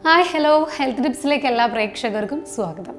hi hello health ടിപ്സിലേക്ക് എല്ലാ പ്രേക്ഷകർക്കും സ്വാഗതം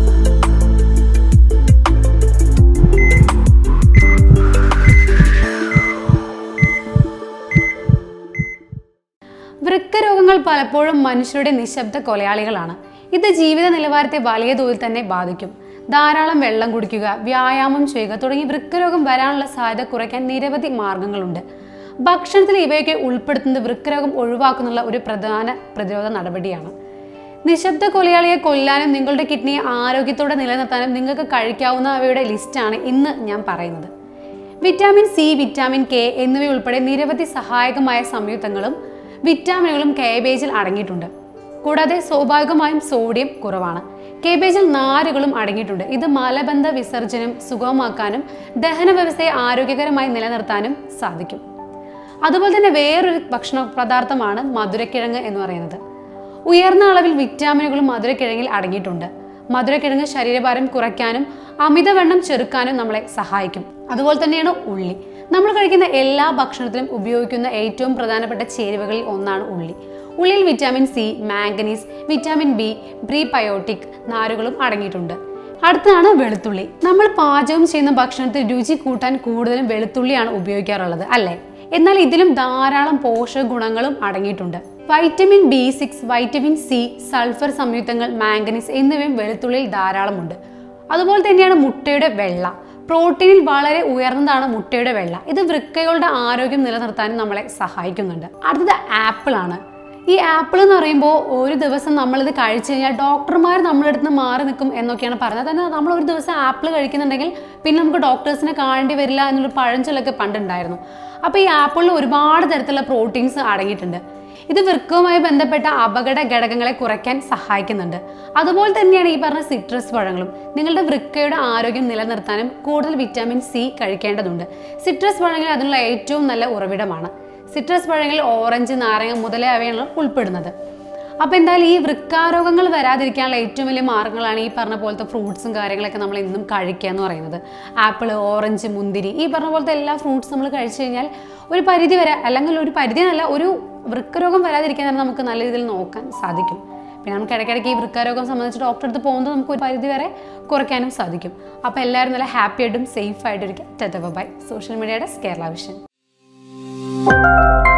വൃക്കരോഗങ്ങൾ പലപ്പോഴും മനുഷ്യരുടെ നിശബ്ദ കൊലയാളികളാണ് ഇത് ജീവിത നിലവാരത്തെ വലിയ തോതിൽ തന്നെ ബാധിക്കും ധാരാളം വെള്ളം കുടിക്കുക വ്യായാമം ചെയ്യുക തുടങ്ങി വൃക്കരോഗം വരാനുള്ള സാധ്യത കുറയ്ക്കാൻ നിരവധി മാർഗങ്ങളുണ്ട് ഭക്ഷണത്തിൽ ഇവയൊക്കെ ഉൾപ്പെടുത്തുന്നത് വൃക്കരോഗം ഒഴിവാക്കുന്നുള്ള ഒരു പ്രധാന പ്രതിരോധ നടപടിയാണ് നിശബ്ദ കൊലയാളിയെ കൊല്ലാനും നിങ്ങളുടെ കിഡ്നിയെ ആരോഗ്യത്തോടെ നിലനിർത്താനും നിങ്ങൾക്ക് കഴിക്കാവുന്ന അവയുടെ ലിസ്റ്റാണ് ഇന്ന് ഞാൻ പറയുന്നത് വിറ്റാമിൻ സി വിറ്റാമിൻ കെ എന്നിവയുൾപ്പെടെ നിരവധി സഹായകമായ സംയുക്തങ്ങളും വിറ്റാമിനുകളും കേബേജിൽ അടങ്ങിയിട്ടുണ്ട് കൂടാതെ സ്വാഭാവികമായും സോഡിയം കുറവാണ് കേബേജിൽ നാരുകളും അടങ്ങിയിട്ടുണ്ട് ഇത് മലബന്ധ വിസർജനം സുഗമമാക്കാനും ദഹന വ്യവസ്ഥയെ ആരോഗ്യകരമായി നിലനിർത്താനും സാധിക്കും അതുപോലെ തന്നെ വേറൊരു ഭക്ഷണ പദാർത്ഥമാണ് മധുരക്കിഴങ്ങ് എന്ന് പറയുന്നത് ഉയർന്ന അളവിൽ വിറ്റാമിനുകളും മധുരക്കിഴങ്ങിൽ അടങ്ങിയിട്ടുണ്ട് മധുരക്കിഴങ്ങ് ശരീരഭാരം കുറയ്ക്കാനും അമിതവണ്ണം ചെറുക്കാനും നമ്മളെ സഹായിക്കും അതുപോലെ തന്നെയാണ് ഉള്ളി നമ്മൾ കഴിക്കുന്ന എല്ലാ ഭക്ഷണത്തിലും ഉപയോഗിക്കുന്ന ഏറ്റവും പ്രധാനപ്പെട്ട ചേരുവകളിൽ ഒന്നാണ് ഉള്ളി ഉള്ളിയിൽ vitamin C manganese vitamin B prebiotic നാരുകളും അടങ്ങിയിട്ടുണ്ട് അടുത്തതാണ് വെളുത്തുള്ളി നമ്മൾ പാചകം ചെയ്യുന്ന ഭക്ഷണത്തിൽ രുചി കൂട്ടാൻ കൂടുതലും വെളുത്തുള്ളിയാണ് ഉപയോഗിക്കാറുള്ളത് അല്ലേ എന്നാൽ ഇതിലും ധാരാളം പോഷക ഗുണങ്ങളും അടങ്ങിയിട്ടുണ്ട് vitamin B six vitamin C sulphur സംയുക്തങ്ങൾ മാംഗനീസ് എന്നിവയും വെളുത്തുള്ളിയിൽ ധാരാളമുണ്ട് അതുപോലെ തന്നെയാണ് മുട്ടയുടെ വെള്ള പ്രോട്ടീനിൽ വളരെ ഉയർന്നതാണ് മുട്ടയുടെ വെള്ള ഇത് വൃക്കകളുടെ ആരോഗ്യം നിലനിർത്താനും നമ്മളെ സഹായിക്കുന്നുണ്ട് അടുത്തത് ആപ്പിൾ ആണ് ഈ ആപ്പിൾ എന്ന് പറയുമ്പോൾ ഒരു ദിവസം നമ്മളിത് കഴിച്ചു കഴിഞ്ഞാൽ ഡോക്ടർമാർ നമ്മളെ അടുത്ത് മാറി നിൽക്കും എന്നൊക്കെയാണ് പറഞ്ഞത് തന്നെ നമ്മൾ ഒരു ദിവസം ആപ്പിൾ കഴിക്കുന്നുണ്ടെങ്കിൽ പിന്നെ നമുക്ക് ഡോക്ടേഴ്സിനെ കാണേണ്ടി വരില്ല എന്നൊരു പഴഞ്ചൊല്ലൊക്കെ പണ്ടുണ്ടായിരുന്നു അപ്പോൾ ഈ ആപ്പിളിൽ ഒരുപാട് തരത്തിലുള്ള പ്രോട്ടീൻസ് അടങ്ങിയിട്ടുണ്ട് ഇത് വൃക്കവുമായി ബന്ധപ്പെട്ട അപകട ഘടകങ്ങളെ കുറയ്ക്കാൻ സഹായിക്കുന്നുണ്ട് അതുപോലെ തന്നെയാണ് ഈ പറഞ്ഞ സിട്രസ് പഴങ്ങളും നിങ്ങളുടെ വൃക്കയുടെ ആരോഗ്യം നിലനിർത്താനും കൂടുതൽ വിറ്റാമിൻ സി കഴിക്കേണ്ടതുണ്ട് സിട്രസ് പഴങ്ങൾ അതിനുള്ള ഏറ്റവും നല്ല ഉറവിടമാണ് സിട്രസ് പഴങ്ങളിൽ ഓറഞ്ച് നാരങ്ങ മുതലായവയാണ് ഉൾപ്പെടുന്നത് അപ്പോൾ എന്തായാലും ഈ വൃക്കാരോഗങ്ങൾ വരാതിരിക്കാനുള്ള ഏറ്റവും വലിയ മാർഗ്ഗങ്ങളാണ് ഈ പറഞ്ഞ പോലത്തെ ഫ്രൂട്ട്സും കാര്യങ്ങളൊക്കെ നമ്മൾ ഇന്നും കഴിക്കുക എന്ന് പറയുന്നത് ആപ്പിൾ ഓറഞ്ച് മുന്തിരി ഈ പറഞ്ഞ പോലത്തെ എല്ലാ ഫ്രൂട്ട്സ് നമ്മൾ കഴിച്ചു കഴിഞ്ഞാൽ ഒരു പരിധി വരെ അല്ലെങ്കിൽ ഒരു പരിധി എന്നല്ല ഒരു വൃക്കരോഗം വരാതിരിക്കാൻ തന്നെ നമുക്ക് നല്ല രീതിയിൽ നോക്കാൻ സാധിക്കും പിന്നെ നമുക്ക് ഇടയ്ക്കിടയ്ക്ക് ഈ വൃക്കാരോഗം സംബന്ധിച്ച് ഡോക്ടറെ അടുത്ത് പോകുന്നത് നമുക്ക് ഒരു പരിധി വരെ കുറയ്ക്കാനും സാധിക്കും അപ്പോൾ എല്ലാവരും നല്ല ഹാപ്പി ആയിട്ടും സേഫ് ആയിട്ടിരിക്കുക ടെറ്റ ബൈ സോഷ്യൽ മീഡിയയുടെ കേരള വിഷൻ